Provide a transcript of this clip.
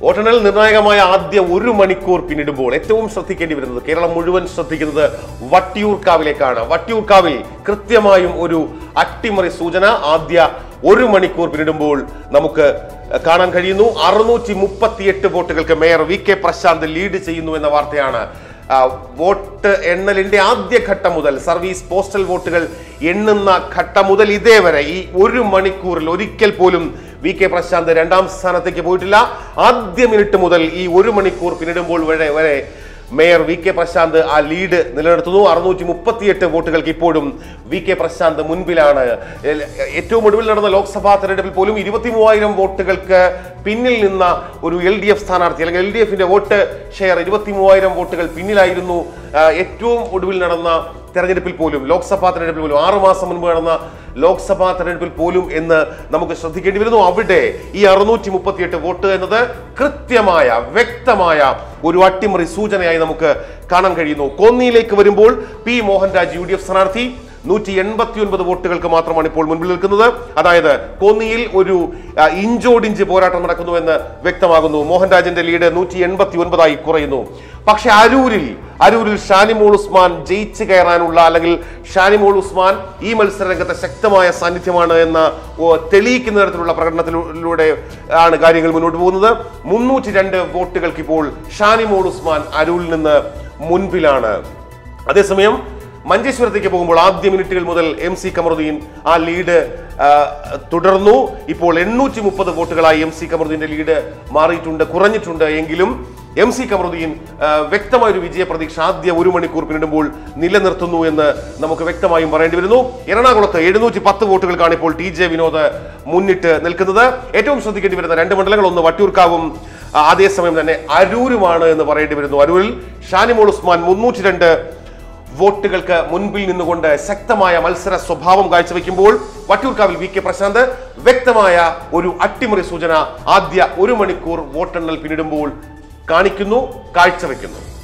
വോട്ടെണ്ണൽ നിർണായകമായ ആദ്യ ഒരു മണിക്കൂർ പിന്നിടുമ്പോൾ ഏറ്റവും ശ്രദ്ധിക്കേണ്ടി വരുന്നത് കേരളം മുഴുവൻ ശ്രദ്ധിക്കുന്നത് വട്ടിയൂർക്കാവിലേക്കാണ് വട്ടിയൂർക്കാവിൽ കൃത്യമായും ഒരു അട്ടിമറി സൂചന ആദ്യ ഒരു മണിക്കൂർ പിന്നിടുമ്പോൾ നമുക്ക് കാണാൻ കഴിയുന്നു അറുന്നൂറ്റി മുപ്പത്തിയെട്ട് വോട്ടുകൾക്ക് mayor V K Prashant lead ചെയ്യുന്നു എന്ന വാർത്തയാണ് ആ, വോട്ട് എണ്ണലിന്റെ ആദ്യ ഘട്ടം മുതൽ സർവീസ് പോസ്റ്റൽ വോട്ടുകൾ എണ്ണുന്ന ഘട്ടം മുതൽ ഇതേവരെ ഈ ഒരു മണിക്കൂറിൽ ഒരിക്കൽ പോലും വി കെ പ്രശാന്ത് രണ്ടാം സ്ഥാനത്തേക്ക് പോയിട്ടില്ല ആദ്യ മിനിറ്റ് മുതൽ ഈ ഒരു മണിക്കൂർ പിന്നിടുമ്പോൾ വരെ വരെ മേയർ വി കെ പ്രശാന്ത് ആ ലീഡ് നിലനിർത്തുന്നു അറുന്നൂറ്റി മുപ്പത്തിയെട്ട് വോട്ടുകൾക്ക് ഇപ്പോഴും വി കെ പ്രശാന്ത് മുൻപിലാണ് എൽ- ഏറ്റവും ഒടുവിൽ നടന്ന ലോക്സഭാ തെരഞ്ഞെടുപ്പിൽ പോലും ഇരുപത്തി മൂവായിരം വോട്ടുകൾക്ക് പിന്നിൽ നിന്ന ഒരു എൽ ഡി എഫ് സ്ഥാനാർത്ഥി അല്ലെങ്കിൽ എൽ ഡി എഫിന്റെ വോട്ട് ഷെയർ ഇരുപത്തി മൂവായിരം വോട്ടുകൾ പിന്നിലായിരുന്നു ആ, ഏറ്റവും ഒടുവിൽ നടന്ന തെരഞ്ഞെടുപ്പിൽ പോലും ലോക്സഭാ തെരഞ്ഞെടുപ്പിൽ പോലും ആറു മാസം മുൻപ് നടന്ന ലോക്സഭാ തെരഞ്ഞെടുപ്പിൽ പോലും എന്ന് നമുക്ക് ശ്രദ്ധിക്കേണ്ടി വരുന്നു അവിടെ ഈ അറുന്നൂറ്റി മുപ്പത്തിയെട്ട് വോട്ട് എന്നത് കൃത്യമായ വ്യക്തമായ ഒരു അട്ടിമറി സൂചനയായി നമുക്ക് കാണാൻ കഴിയുന്നു കോന്നിയിലേക്ക് വരുമ്പോൾ P Mohanraj U D F സ്ഥാനാർത്ഥി നൂറ്റി എൺപത്തി ഒൻപത് വോട്ടുകൾക്ക് മാത്രമാണ് ഇപ്പോൾ മുൻപിൽ നിൽക്കുന്നത് അതായത് കോന്നിയിൽ ഒരു ആ, ഇഞ്ചോടിഞ്ച് പോരാട്ടം നടക്കുന്നുവെന്ന് വ്യക്തമാകുന്നു മോഹൻരാജിന്റെ ലീഡ് നൂറ്റി എൺപത്തി ഒൻപതായി കുറയുന്നു പക്ഷെ അരൂരിൽ അരൂരിൽ ഷാനിമോൾ ഉസ്മാൻ ജയിച്ചു കയറാനുള്ള അല്ലെങ്കിൽ ഷാനിമോൾ ഉസ്മാൻ ഈ മത്സര രംഗത്തെ ശക്തമായ സാന്നിധ്യമാണ് എന്ന ഓ, തെളിയിക്കുന്ന തരത്തിലുള്ള പ്രകടനത്തിലൂടെ ആണ് കാര്യങ്ങൾ മുന്നോട്ട് പോകുന്നത് മുന്നൂറ്റി രണ്ട് വോട്ടുകൾക്ക് ഇപ്പോൾ ഷാനിമോൾ ഉസ്മാൻ അരൂരിൽ നിന്ന് മുൻപിലാണ് അതേസമയം മഞ്ചേശ്വരത്തേക്ക് പോകുമ്പോൾ ആദ്യ മിനിറ്റുകൾ മുതൽ എം സി കമറുദ്ദീൻ ആ ലീഡ് ആ, തുടർന്നു ഇപ്പോൾ എണ്ണൂറ്റി മുപ്പത് വോട്ടുകളായി എം സി കമറുദ്ദീന്റെ ലീഡ് മാറിയിട്ടുണ്ട് കുറഞ്ഞിട്ടുണ്ട് എങ്കിലും എം സി കമറുദ്ദീൻ ആ, വ്യക്തമായ ഒരു വിജയ പ്രതീക്ഷ ആദ്യ ഒരു മണിക്കൂർ പിന്നിടുമ്പോൾ നിലനിർത്തുന്നു എന്ന് നമുക്ക് വ്യക്തമായും പറയേണ്ടി വരുന്നു എറണാകുളത്ത് എഴുന്നൂറ്റി പത്ത് വോട്ടുകൾക്കാണ് ഇപ്പോൾ ടി ജെ വിനോദ് മുന്നിട്ട് നിൽക്കുന്നത് ഏറ്റവും ശ്രദ്ധിക്കേണ്ടി വരുന്ന രണ്ട് മണ്ഡലങ്ങൾ ഒന്ന് വട്ടിയൂർക്കാവും ആ, അതേസമയം തന്നെ അരൂരുമാണ് എന്ന് പറയേണ്ടി വരുന്നു അരൂരിൽ ഷാനിമോൾ ഉസ്മാൻ മുന്നൂറ്റി രണ്ട് വോട്ടുകൾക്ക് മുൻപിൽ നിന്നുകൊണ്ട് ശക്തമായ മത്സര സ്വഭാവം കാഴ്ചവെക്കുമ്പോൾ വട്ടിയൂർക്കാവിൽ വി കെ പ്രശാന്ത് വ്യക്തമായ ഒരു അട്ടിമറി സൂചന ആദ്യ ഒരു മണിക്കൂർ വോട്ടെണ്ണൽ പിന്നിടുമ്പോൾ കാണിക്കുന്നു കാഴ്ചവെക്കുന്നു